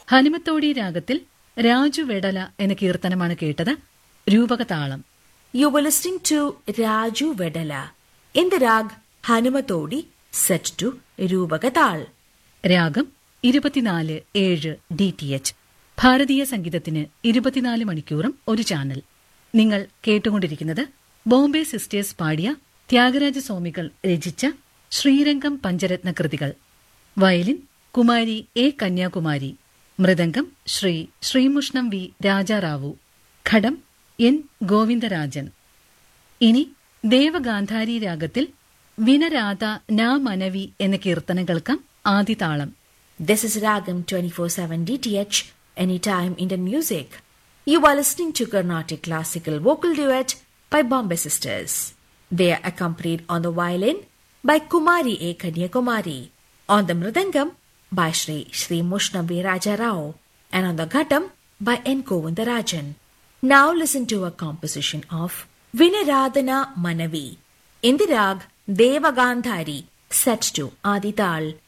ഹനുമത്തോടി രാഗത്തിൽ രാജു വെടല എന്ന കീർത്തനമാണ് കേട്ടത് രൂപകതാളം You were listening to Raju Vedala in the rag Hanumatodi set to Rubagatal. രാഗം ഇരുപത്തിനാല് ഏഴ് ഡി ടി എച്ച് ഭാരതീയ സംഗീതത്തിന് ഇരുപത്തിനാല് മണിക്കൂറും ഒരു ചാനൽ നിങ്ങൾ കേട്ടുകൊണ്ടിരിക്കുന്നത് ബോംബെ സിസ്റ്റേഴ്സ് പാടിയ ത്യാഗരാജ സ്വാമികൾ രചിച്ച ശ്രീരംഗം പഞ്ചരത്ന കൃതികൾ വയലിൻ കുമാരി എ കന്യാകുമാരി മൃദംഗം ശ്രീ ശ്രീമുഷ്ണം വി രാജാറാവു ഘടം എൻ ഗോവിന്ദരാജൻ ഇനി ദേവഗാന്ധാരി രാഗത്തിൽ വിനരാധ നാ മനവി എന്ന കീർത്തനം കേൾക്കാം ആദിതാളം This is Ragam 24/7 DTH Anytime Indian Music. You are listening to Carnatic classical vocal duet by Bombay Sisters. They are accompanied on the violin by Kumari A. Kanyakumari, on the mridangam by Sri Sri Mushnavi Raja Rao, and on the ghatam by N. Govindarajan. Now listen to a composition of Vinaradana Manavi in the rag Devagandhari set to Adital